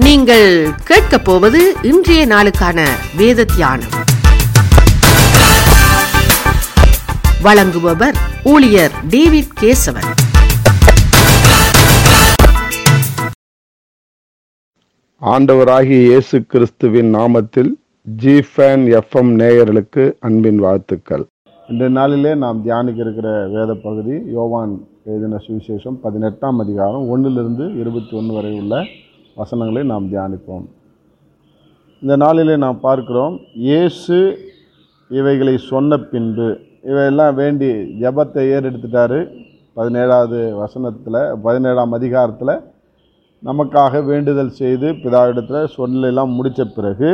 நீங்கள் கேட்கப் போவது இன்றைய நாளுக்கான வேத தியானம் வழங்குபவர் ஊழியர் டேவிட் கேசவன் ஆண்டவராகிய இயேசு கிறிஸ்துவின் நாமத்தில் ஜிஃபேன் எஃப்எம் நேயர்களுக்கு அன்பின் வாழ்த்துக்கள் இந்த நாளிலே நாம் தியானிக்க இருக்கிற வேத பகுதி யோவான் எழுதின சுவிசேஷம் பதினெட்டாம் அதிகாரம் ஒன்றிலிருந்து இருபத்தி ஒன்று வரை உள்ள வசனங்களை நாம் தியானிப்போம் இந்த நாளிலே நாம் பார்க்கிறோம் இயேசு இவைகளை சொன்ன பின்பு இவையெல்லாம் வேண்டி ஜெபத்தை ஏறெடுத்துட்டாரு பதினேழாவது வசனத்தில் பதினேழாம் அதிகாரத்தில் நமக்காக வேண்டுதல் செய்து பிதாவிடத்தில் சொல்லெல்லாம் முடித்த பிறகு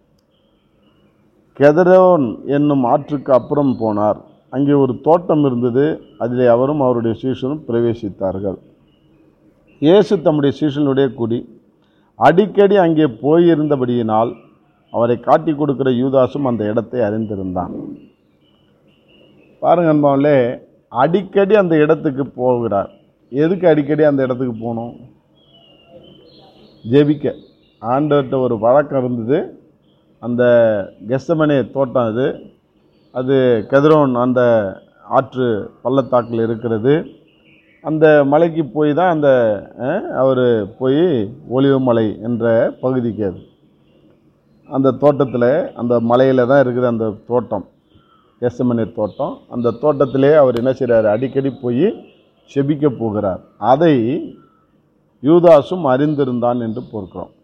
கெதரோன் என்னும் ஆற்றுக்கு அப்புறம் போனார் அங்கே ஒரு தோட்டம் இருந்தது அதிலே அவரும் அவருடைய சீஷனும் பிரவேசித்தார்கள் இயேசு தம்முடைய சீஷனுடைய குடி அடிக்கடி அங்கே போயிருந்தபடியினால் அவரை காட்டி கொடுக்கிற யூதாசும் அந்த இடத்தை அறிந்திருந்தான் பாருங்க அன்பாவிலே அடிக்கடி அந்த இடத்துக்கு போகிறார் எதுக்கு அடிக்கடி அந்த இடத்துக்கு போகணும் ஜெபிக்க ஆண்டவர்கிட்ட ஒரு வழக்கம் இருந்தது அந்த கெஸ்தமனே தோட்டம் அது அது கதிரோன் அந்த ஆற்று பள்ளத்தாக்கில் இருக்கிறது அந்த மலைக்கு போய் தான் அந்த அவர் போய் ஒளிவு மலை என்ற பகுதிக்கு அது அந்த தோட்டத்தில் அந்த மலையில் தான் இருக்குது அந்த தோட்டம் கெஸ்தமனே தோட்டம் அந்த தோட்டத்திலே அவர் என்ன செய்கிறார் அடிக்கடி போய் செபிக்க போகிறார் அதை யூதாசும் அறிந்திருந்தான் என்று பொறுக்கிறோம்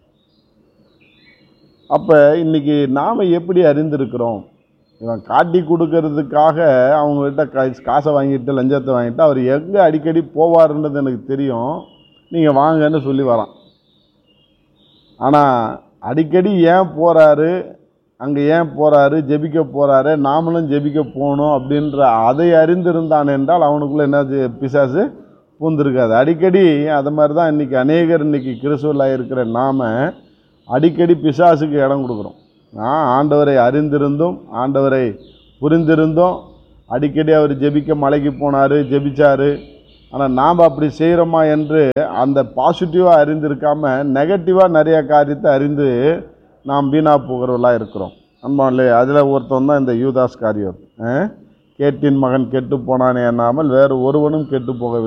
அப்போ இன்னைக்கு நாம் எப்படி அறிந்திருக்கிறோம் இவன் காட்டி கொடுக்கறதுக்காக அவங்ககிட்ட கா காசை வாங்கிட்டு லஞ்சத்தை வாங்கிட்டு அவர் எங்கே அடிக்கடி போவாருன்றது எனக்கு தெரியும் நீங்கள் வாங்கன்னு சொல்லி வரான் ஆனால் அடிக்கடி ஏன் போகிறாரு அங்கே ஏன் போகிறாரு ஜெபிக்க போகிறாரு நாமளும் ஜெபிக்க போகணும் அப்படின்ற அதை அறிந்திருந்தான் என்றால் அவனுக்குள்ளே என்ன பிசாசு பூந்திருக்காது அடிக்கடி அது மாதிரி தான் இன்றைக்கி அநேகர் இன்றைக்கி கிறிஸ்துவலாக இருக்கிற நாம் அடிக்கடி பிசாசுக்கு இடம் கொடுக்குறோம் நான் ஆண்டவரை அறிந்திருந்தும் ஆண்டவரை புரிந்திருந்தும் அடிக்கடி அவர் ஜெபிக்க மலைக்கு போனார் ஜெபிச்சார் ஆனால் நாம் அப்படி செய்கிறோமா என்று அந்த பாசிட்டிவாக அறிந்திருக்காம நெகட்டிவாக நிறைய காரியத்தை அறிந்து நாம் வீணாக போகிறவர்களாக இருக்கிறோம் அன்பாலே அதில் ஒருத்தன் தான் இந்த யூதாஸ் காரியம் கேட்டின் மகன் கெட்டு போனானே என்னாமல் வேறு ஒருவனும் கெட்டு போகவில்லை